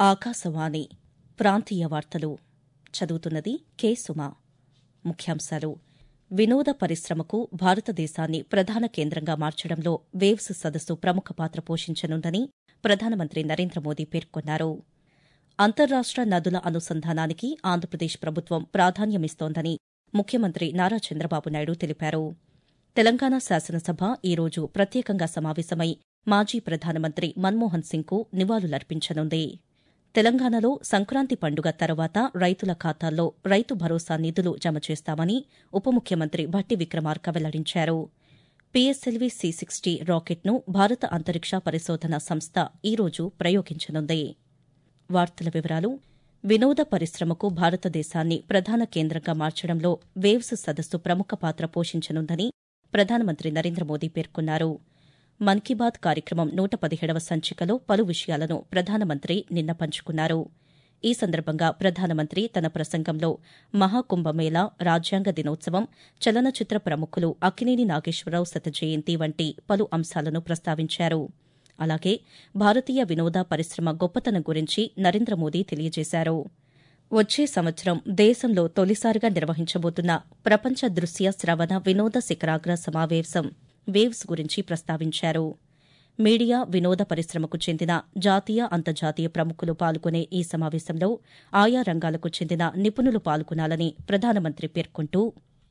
ఆకాశవాణి ప్రాంతీయ వార్తలు చదువుతున్నది కె సుమ ముఖ్యాంశాలు వినోద పరిశ్రమకు భారతదేశాన్ని ప్రధాన కేంద్రంగా మార్చడంలో వేవ్స్ సదస్సు ప్రముఖ పాత్ర పోషించనుందని ప్రధానమంత్రి నరేంద్ర మోదీ పేర్కొన్నారు అంతర్రాష్ట నదుల అనుసంధానానికి ఆంధ్రప్రదేశ్ ప్రభుత్వం ప్రాధాన్యమిస్తోందని ముఖ్యమంత్రి నారా చంద్రబాబు నాయుడు తెలిపారు తెలంగాణ శాసనసభ ఈ రోజు ప్రత్యేకంగా సమావేశమై మాజీ ప్రధానమంత్రి మన్మోహన్ సింగ్కు నివాళులర్పించనుంది తెలంగాణలో సంక్రాంతి పండుగ తర్వాత రైతుల ఖాతాల్లో రైతు భరోసా నిధులు జమ చేస్తామని ఉప ముఖ్యమంత్రి భట్టి విక్రమార్క వెల్లడించారు పీఎస్ఎల్వీ సి సిక్స్టీ రాకెట్ను భారత అంతరిక్ష పరిశోధన సంస్థ ఈ రోజు ప్రయోగించనుంది వార్తల వివరాలు వినోద పరిశ్రమకు భారతదేశాన్ని ప్రధాన కేంద్రంగా మార్చడంలో వేవ్స్ సదస్సు ప్రముఖ పాత్ర పోషించనుందని ప్రధానమంత్రి నరేంద్ర మోదీ పేర్కొన్నారు మన్ కీ బాత్ కార్యక్రమం నూట పదిహేడవ సంచికలో పలు విషయాలను ప్రధానమంత్రి నిన్న పంచుకున్నారు ఈ సందర్భంగా ప్రధానమంత్రి తన ప్రసంగంలో మహాకుంభమేళా రాజ్యాంగ దినోత్సవం చలనచిత్ర ప్రముఖులు అక్కినేని నాగేశ్వరరావు శత జయంతి వంటి పలు అంశాలను ప్రస్తావించారు అలాగే భారతీయ వినోద పరిశ్రమ గొప్పతనం గురించి నరేంద్ర మోదీ తెలియజేశారు వచ్చే సంవత్సరం దేశంలో తొలిసారిగా నిర్వహించబోతున్న ప్రపంచ దృశ్య శ్రవణ వినోద శిఖరాగ్ర సమావేశం వేవ్స్ గురించి ప్రస్తావించారు మీడియా వినోద పరిశ్రమకు చెందిన జాతీయ అంతర్జాతీయ ప్రముఖులు పాల్గొనే ఈ సమావేశంలో ఆయా రంగాలకు చెందిన నిపుణులు పాల్గొనాలని ప్రధానమంత్రి పేర్కొంటూ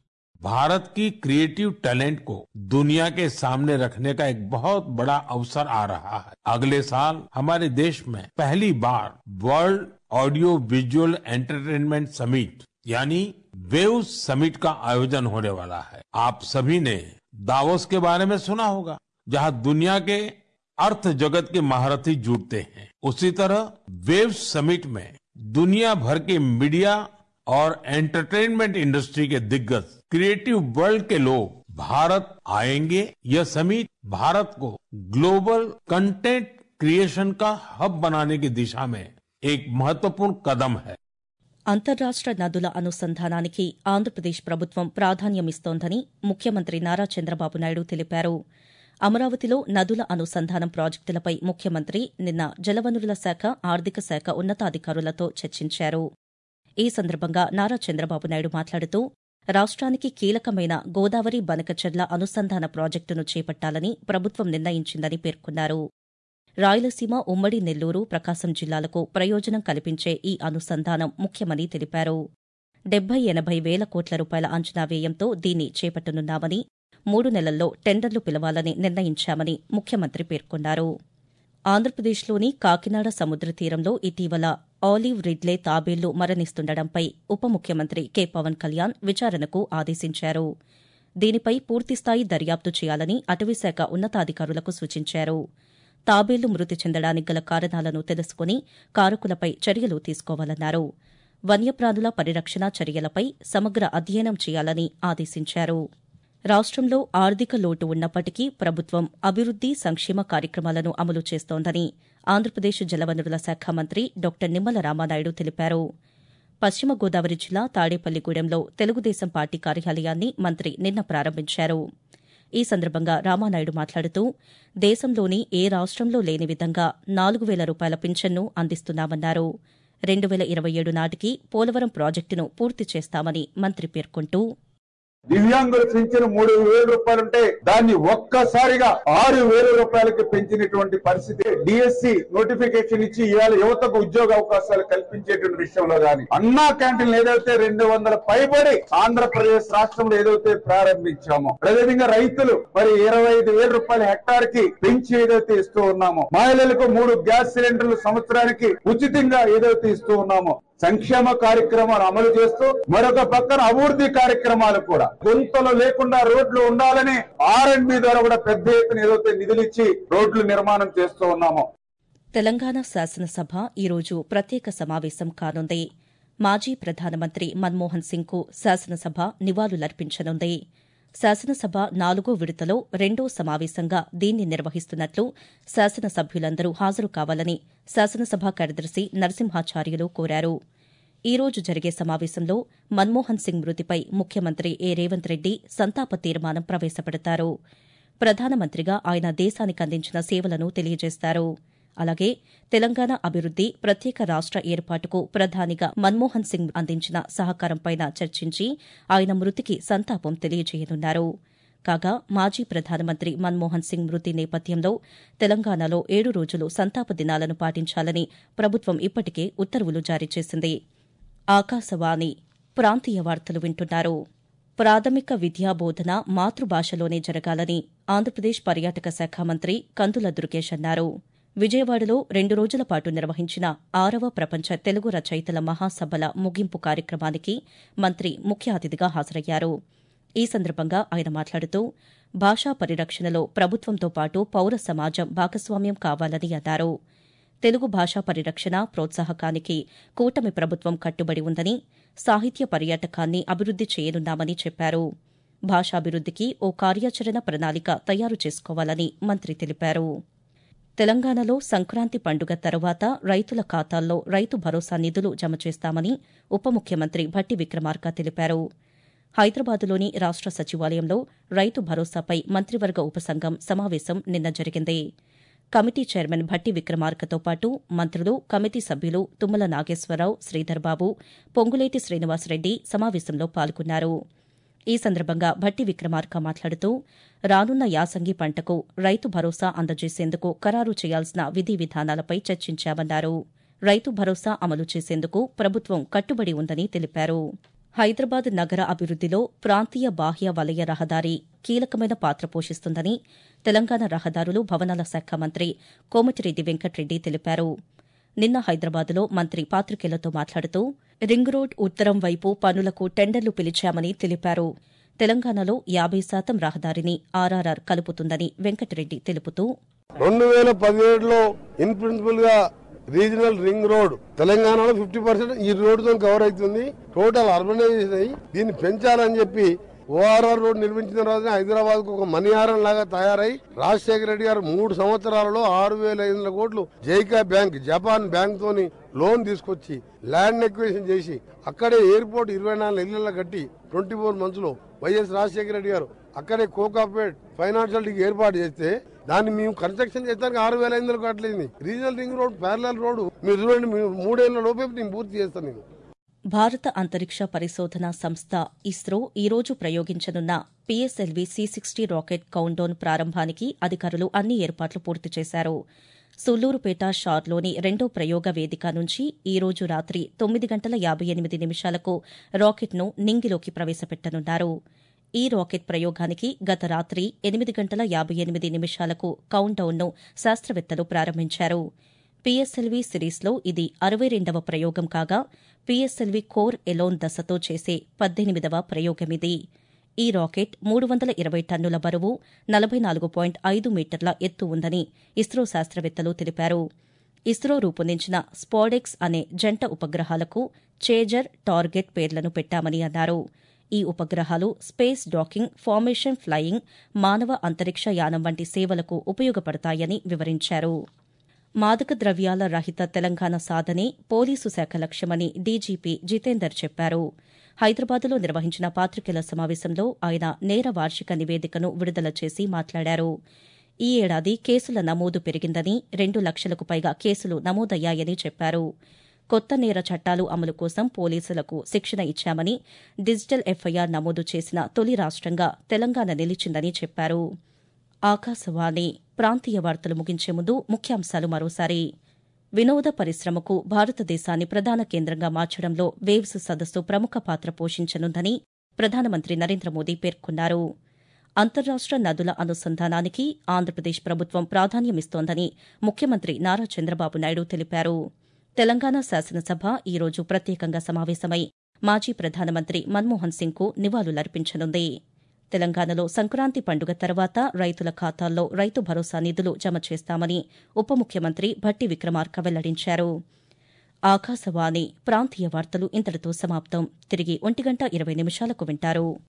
भारत की क्रिएटिव टैलेंट को दुनिया के सामने रखने का एक बहुत बड़ा अवसर आ रहा है अगले साल हमारे देश में पहली बार world audio visual entertainment summit यानी वेव समिट का आयोजन होने वाला है आप सभी ने दावोस के बारे में सुना होगा जहां दुनिया के अर्थ जगत के महारथी जुटते हैं उसी तरह वेव समिट में दुनिया भर के मीडिया और एंटरटेनमेंट इंडस्ट्री के दिग्गज क्रिएटिव वर्ल्ड के लोग भारत आएंगे यह समिट भारत को ग्लोबल कंटेंट क्रिएशन का हब बनाने की दिशा में एक महत्वपूर्ण कदम है అంతర్రాష్ట నదుల అనుసంధానానికి ఆంధ్రప్రదేశ్ ప్రభుత్వం ప్రాధాన్యమిస్తోందని ముఖ్యమంత్రి నారా చంద్రబాబు నాయుడు తెలిపారు అమరావతిలో నదుల అనుసంధానం ప్రాజెక్టులపై ముఖ్యమంత్రి నిన్న జలవనరుల శాఖ ఆర్థిక శాఖ ఉన్నతాధికారులతో చర్చించారు ఈ సందర్భంగా నారా చంద్రబాబు నాయుడు మాట్లాడుతూ రాష్ట్రానికి కీలకమైన గోదావరి బనకచెర్ల అనుసంధాన ప్రాజెక్టును చేపట్టాలని ప్రభుత్వం నిర్ణయించిందని పేర్కొన్నారు రాయలసీమ ఉమ్మడి నెల్లూరు ప్రకాశం జిల్లాలకు ప్రయోజనం కల్పించే ఈ అనుసంధానం ముఖ్యమని తెలిపారు డెబ్బై ఎనబై వేల కోట్ల రూపాయల అంచనా వ్యయంతో దీన్ని చేపట్టనున్నామని మూడు నెలల్లో టెండర్లు పిలవాలని నిర్ణయించామని ముఖ్యమంత్రి పేర్కొన్నారు ఆంధ్రప్రదేశ్లోని కాకినాడ సముద్ర తీరంలో ఇటీవల ఆలివ్ రిడ్లే తాబేళ్లు మరణిస్తుండటంపై ఉప ముఖ్యమంత్రి కె పవన్ కళ్యాణ్ విచారణకు ఆదేశించారు దీనిపై పూర్తిస్థాయి దర్యాప్తు చేయాలని అటవీశాఖ ఉన్నతాధికారులకు సూచించారు తాబేళ్లు మృతి చెందడానికి గల కారణాలను తెలుసుకుని కారకులపై చర్యలు తీసుకోవాలన్నారు వన్యప్రాణుల పరిరక్షణ చర్యలపై సమగ్ర అధ్యయనం చేయాలని ఆదేశించారు రాష్ట్రంలో ఆర్థిక లోటు ఉన్నప్పటికీ ప్రభుత్వం అభివృద్ది సంక్షేమ కార్యక్రమాలను అమలు చేస్తోందని ఆంధ్రప్రదేశ్ జలవనరుల శాఖ మంత్రి డాక్టర్ నిమ్మల రామానాయుడు తెలిపారు పశ్చిమ గోదావరి జిల్లా తాడేపల్లిగూడెంలో తెలుగుదేశం పార్టీ కార్యాలయాన్ని మంత్రి నిన్న ప్రారంభించారు ఈ సందర్భంగా రామానాయుడు మాట్లాడుతూ దేశంలోని ఏ రాష్ట్రంలో లేని విధంగా నాలుగు వేల రూపాయల పింఛన్ను అందిస్తున్నామన్నారు రెండు వేల ఇరవై ఏడు నాటికి పోలవరం ప్రాజెక్టును పూర్తి చేస్తామని మంత్రి పేర్కొంటూ దివ్యాంగుల పింఛను మూడు వేల రూపాయలు ఉంటే దాన్ని ఒక్కసారిగా ఆరు వేల రూపాయలకి పెంచినటువంటి పరిస్థితి డిఎస్సి నోటిఫికేషన్ ఇచ్చి ఇవాళ యువతకు ఉద్యోగ అవకాశాలు కల్పించేటువంటి విషయంలో గాని అన్నా క్యాంటీన్లు ఏదైతే రెండు వందల పైబడి ఆంధ్రప్రదేశ్ రాష్ట్రంలో ఏదైతే ప్రారంభించామో అదేవిధంగా రైతులు మరి ఇరవై ఐదు వేల రూపాయల హెక్టార్ కి పెంచి ఏదైతే ఇస్తూ ఉన్నామో మహిళలకు మూడు గ్యాస్ సిలిండర్లు సంవత్సరానికి ఉచితంగా ఏదైతే ఇస్తూ ఉన్నామో సంక్షేమ కార్యక్రమాలు అమలు చేస్తూ మరొక పక్కన అభివృద్ధి కార్యక్రమాలు కూడా గుంతలు లేకుండా రోడ్లు ఉండాలని ఆర్ అండ్ బి ద్వారా కూడా పెద్ద ఎత్తున ఏదైతే నిధులు ఇచ్చి రోడ్లు నిర్మాణం చేస్తూ ఉన్నామో తెలంగాణ శాసనసభ ఈరోజు ప్రత్యేక సమావేశం కానుంది మాజీ ప్రధానమంత్రి మన్మోహన్ సింగ్కు శాసనసభ నివాళులర్పించనుంది శాసనసభ నాలుగో విడతలో రెండో సమావేశంగా దీన్ని నిర్వహిస్తున్నట్లు శాసనసభ్యులందరూ హాజరు కావాలని శాసనసభ కార్యదర్శి నరసింహాచార్యులు కోరారు ఈ రోజు జరిగే సమావేశంలో మన్మోహన్ సింగ్ మృతిపై ముఖ్యమంత్రి ఏ రేవంత్ రెడ్డి సంతాప తీర్మానం ప్రవేశపెడతారు ప్రధానమంత్రిగా ఆయన దేశానికి అందించిన సేవలను తెలియజేస్తారు అలాగే తెలంగాణ అభివృద్ది ప్రత్యేక రాష్ట ఏర్పాటుకు ప్రధానిగా మన్మోహన్ సింగ్ అందించిన సహకారంపైన చర్చించి ఆయన మృతికి సంతాపం తెలియజేయనున్నారు కాగా మాజీ ప్రధానమంత్రి మన్మోహన్ సింగ్ మృతి నేపథ్యంలో తెలంగాణలో ఏడు రోజులు సంతాప దినాలను పాటించాలని ప్రభుత్వం ఇప్పటికే ఉత్తర్వులు జారీ చేసింది ఆకాశవాణి ప్రాంతీయ వార్తలు వింటున్నారు ప్రాథమిక విద్యా బోధన మాతృభాషలోనే జరగాలని ఆంధ్రప్రదేశ్ పర్యాటక శాఖ మంత్రి కందుల దుర్గేష్ అన్నారు విజయవాడలో రెండు రోజుల పాటు నిర్వహించిన ఆరవ ప్రపంచ తెలుగు రచయితల మహాసభల ముగింపు కార్యక్రమానికి మంత్రి ముఖ్య అతిథిగా హాజరయ్యారు ఈ సందర్భంగా ఆయన మాట్లాడుతూ భాషా పరిరక్షణలో ప్రభుత్వంతో పాటు పౌర సమాజం భాగస్వామ్యం కావాలని అన్నారు తెలుగు భాషా పరిరక్షణ ప్రోత్సాహకానికి కూటమి ప్రభుత్వం కట్టుబడి ఉందని సాహిత్య పర్యాటకాన్ని అభివృద్ది చేయనున్నామని చెప్పారు భాషాభివృద్దికి ఓ కార్యాచరణ ప్రణాళిక తయారు చేసుకోవాలని మంత్రి తెలిపారు తెలంగాణలో సంక్రాంతి పండుగ తర్వాత రైతుల ఖాతాల్లో రైతు భరోసా నిధులు జమ చేస్తామని ఉప ముఖ్యమంత్రి భట్టి విక్రమార్క తెలిపారు హైదరాబాదులోని రాష్ట సచివాలయంలో రైతు భరోసాపై మంత్రివర్గ ఉపసంఘం సమావేశం నిన్న జరిగింది కమిటీ చైర్మన్ భట్టి విక్రమార్కతో పాటు మంత్రులు కమిటీ సభ్యులు తుమ్మల నాగేశ్వరరావు శ్రీధర్బాబు పొంగులేటి శ్రీనివాసరెడ్డి సమావేశంలో పాల్గొన్నారు ఈ సందర్భంగా భట్టి విక్రమార్క మాట్లాడుతూ రానున్న యాసంగి పంటకు రైతు భరోసా అందజేసేందుకు ఖరారు చేయాల్సిన విధి విధానాలపై చర్చించామన్నారు రైతు భరోసా అమలు చేసేందుకు ప్రభుత్వం కట్టుబడి ఉందని తెలిపారు హైదరాబాద్ నగర అభివృద్దిలో ప్రాంతీయ బాహ్య వలయ రహదారి కీలకమైన పాత్ర పోషిస్తుందని తెలంగాణ రహదారులు భవనాల శాఖ మంత్రి కోమటిరెడ్డి వెంకట్రెడ్డి తెలిపారు నిన్న హైదరాబాద్లో మంత్రి పాతికేయులతో మాట్లాడుతూ రింగ్ రోడ్ ఉత్తరం వైపు పనులకు టెండర్లు పిలిచామని తెలిపారు తెలంగాణలో యాబై శాతం రహదారిని ఆర్ఆర్ఆర్ కలుపుతుందని వెంకటరెడ్డి తెలుపుతూ రెండు వేల పదిహేడులో ఇన్ ప్రిన్సిపల్ గా రీజనల్ రింగ్ రోడ్ తెలంగాణలో ఫిఫ్టీ పర్సెంట్ ఈ రోడ్డుతో కవర్ అవుతుంది టోటల్ అర్బనైజేషన్ అయ్యి దీన్ని పెంచాలని చెప్పి ఓఆర్ఆర్ రోడ్ నిర్మించిన తర్వాత హైదరాబాద్ కు ఒక మణిహారం లాగా తయారై రాజశేఖర రెడ్డి గారు మూడు సంవత్సరాలలో ఆరు వేల ఐదు వందల కోట్లు జైకా బ్యాంక్ జపాన్ బ్యాంక్ తోని లోన్ తీసుకొచ్చి ల్యాండ్ ఎక్వేషన్ చేసి అక్కడే ఎయిర్పోర్ట్ ఇరవై నాలుగు ఇళ్లలో కట్టి ట్వంటీ ఫోర్ మంత్స్ లో వైఎస్ రాజశేఖర రెడ్డి గారు అక్కడే కోకాపేట్ ఫైనాన్షియల్ లీగ్ ఏర్పాటు చేస్తే దాన్ని మేము కన్స్ట్రక్షన్ చేస్తానికి ఆరు వేల ఐదు వందలు కట్టలేదు regional ring road parallel road మీరు చూడండి మీరు మూడేళ్ల లోపే నేను పూర్తి చేస్తాను నేను భారత అంతరిక్ష పరిశోధన సంస్థ ఇస్రో ఈ రోజు ప్రయోగించనున్న PSLV C sixty rocket countdown ప్రారంభానికి అధికారులు అన్ని ఏర్పాట్లు పూర్తి చేశారు సుల్లూరుపేట షార్లోని రెండో ప్రయోగ వేదిక నుంచి ఈ రోజు రాత్రి తొమ్మిది గంటల యాబై ఎనిమిది నిమిషాలకు రాకెట్ను నింగిలోకి ప్రవేశపెట్టనున్నారు ఈ రాకెట్ ప్రయోగానికి గత రాత్రి ఎనిమిది గంటల యాబై ఎనిమిది నిమిషాలకు కౌంట్డౌన్ను శాస్త్రవేత్తలు ప్రారంభించారు పీఎస్ఎల్వీ సిరీస్లో ఇది అరవై రెండవ ప్రయోగం కాగా పీఎస్ఎల్వీ కోర్ ఎలోన్ దశతో చేసే పద్దెనిమిదవ ప్రయోగమిది ఈ రాకెట్ మూడు వందల ఇరవై టన్నుల బరువు నలభై నాలుగు పాయింట్ ఐదు మీటర్ల ఎత్తు ఉందని ఇస్రో శాస్త్రవేత్తలు తెలిపారు ఇస్రో రూపొందించిన స్పాడెక్స్ అనే జంట ఉపగ్రహాలకు చేజర్ టార్గెట్ పేర్లను పెట్టామని అన్నారు ఈ ఉపగ్రహాలు స్పేస్ డాకింగ్ ఫార్మేషన్ ఫ్లయింగ్ మానవ అంతరిక్ష యానం వంటి సేవలకు ఉపయోగపడతాయని వివరించారు మాదక ద్రవ్యాల రహిత తెలంగాణ సాధనే పోలీసు శాఖ లక్ష్యమని డీజీపీ జితేందర్ చెప్పారు హైదరాబాద్లో నిర్వహించిన పాతికేయుల సమావేశంలో ఆయన నేర వార్షిక నివేదికను విడుదల చేసి మాట్లాడారు ఈ ఏడాది కేసుల నమోదు పెరిగిందని రెండు లక్షలకు పైగా కేసులు నమోదయ్యాయని చెప్పారు కొత్త నేర చట్టాలు అమలు కోసం పోలీసులకు శిక్షణ ఇచ్చామని డిజిటల్ ఎఫ్ఐఆర్ నమోదు చేసిన తొలి రాష్టంగా తెలంగాణ నిలిచిందని చెప్పారు ఆకాశవాణి ప్రాంతీయ వార్తలు ముగించే ముందు ముఖ్యాంశాలు మరోసారి వినోద పరిశ్రమకు భారతదేశాన్ని ప్రధాన కేంద్రంగా మార్చడంలో వేవ్స్ సదస్సు ప్రముఖ పాత్ర పోషించనుందని ప్రధానమంత్రి నరేంద్ర మోదీ పేర్కొన్నారు అంతర్రాష్ట నదుల అనుసంధానానికి ఆంధ్రప్రదేశ్ ప్రభుత్వం ప్రాధాన్యమిస్తోందని ముఖ్యమంత్రి నారా చంద్రబాబు నాయుడు తెలిపారు తెలంగాణ శాసనసభ ఈ రోజు ప్రత్యేకంగా సమావేశమై మాజీ ప్రధానమంత్రి మన్మోహన్ సింగ్కు నివాళులర్పించనుంది తెలంగాణలో సంక్రాంతి పండుగ తర్వాత రైతుల ఖాతాల్లో రైతు భరోసా నిధులు జమ చేస్తామని ఉప ముఖ్యమంత్రి భట్టి విక్రమార్క వెల్లడించారు ఆకాశవాణి ప్రాంతీయ వార్తలు ఇంతటితో సమాప్తం తిరిగి ఒంటి గంట ఇరవై నిమిషాలకు వింటారు